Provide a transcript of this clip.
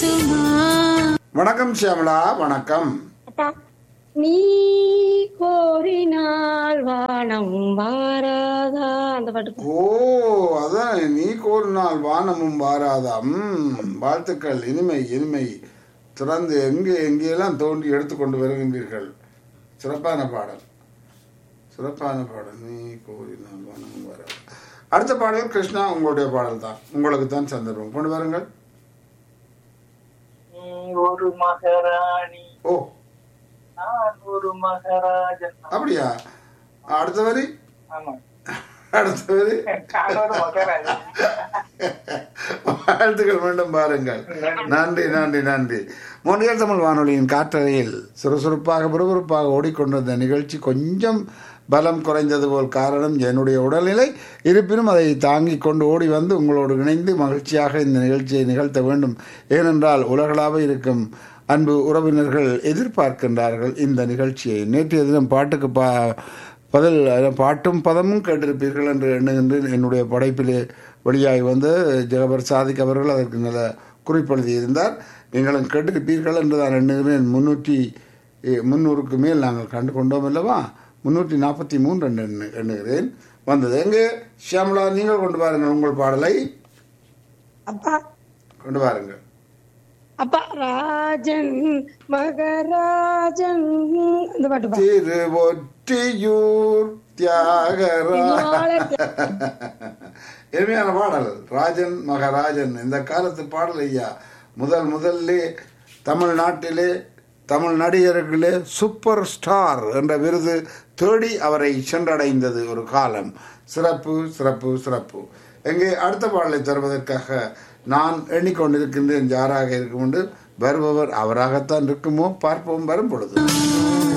சுமா வணக்கம் சியாமலா வணக்கம் அப்பா நீ கோரினால் வானம் வாராதா அந்த பாட்டு ஓ அதான் நீ கோரினால் வானமும் வாராதாம் ம், வாழ்த்துக்கள் இனிமை இனிமை திறந்து எங்கே எங்கேயெல்லாம் தோண்டி எடுத்துக்கொண்டு வருகின்றீர்கள் சிறப்பான பாடல் சிறப்பான பாடல் நீ கோரினால் வானமும் வாராதா அடுத்த பாடல் கிருஷ்ணா உங்களுடைய பாடல் தான் உங்களுக்கு தான் சந்தர்ப்பம் கொண்டு வாருங்கள் நீ ஒரு மகாராணி ஓ நான் ஒரு மகாராஜன் அப்படியா அடுத்த வரி ஆமா அடுத்த வரி நான் ஒரு மகாராஜன் வாழ்த்துக்கள் மீண்டும் பாருங்கள் நன்றி நன்றி நன்றி மொழியல் தமிழ் வானொலியின் காற்றறையில் சுறுசுறுப்பாக விறுவிறுப்பாக ஓடிக்கொண்டிருந்த நிகழ்ச்சி கொஞ்சம் பலம் குறைந்தது போல் காரணம் என்னுடைய உடல்நிலை இருப்பினும் அதை தாங்கிக் கொண்டு ஓடி வந்து உங்களோடு இணைந்து மகிழ்ச்சியாக இந்த நிகழ்ச்சியை நிகழ்த்த வேண்டும் ஏனென்றால் உலகளாக இருக்கும் அன்பு உறவினர்கள் எதிர்பார்க்கின்றார்கள் இந்த நிகழ்ச்சியை நேற்றைய தினம் பாட்டுக்கு பா பதில் அஹ், பாட்டும் பதமும் கேட்டிருப்பீர்கள் என்று எண்ணுகின்றேன் என்னுடைய படைப்பிலே வெளியாகி வந்து ஜெகபர் சாதிக் அவர்கள் அதற்கு நல்ல குறிப்பெழுதியிருந்தார் நீங்களும் கேட்டிருப்பீர்கள் என்று நான் எண்ணுகிறேன் முன்னூற்றி அஹ், முன்னூறுக்கு மேல் நாங்கள் கண்டு கொண்டோம் அல்லவா முன்னூற்றி நாற்பத்தி மூன்று என்று எண்ணு எண்ணுகிறேன் வந்தது எங்கே ஷியாமலா நீங்கள் கொண்டு பாருங்கள் உங்கள் பாடலை அப்பா கொண்டு பாருங்கள் அப்பா ராஜன் மகராஜன் அந்த பாட்டு பா திருவொற்றியூர் தியாகரா எளிமையான பாடல் ராஜன் மகராஜன் இந்த காலத்து பாடல் ஐயா முதல் முதல்லே தமிழ்நாட்டிலே தமிழ் நடிகர்களே சூப்பர் ஸ்டார் என்ற விருது தேடி அவரை சென்றடைந்தது ஒரு காலம் சிறப்பு சிறப்பு சிறப்பு எங்கே அடுத்த பாடலை தருவதற்காக நான் எண்ணிக்கொண்டிருக்கின்றேன் யாராக இருக்கும் என்று வருபவர் அவராகத்தான் இருக்குமோ பார்ப்போம் வரும் பொழுது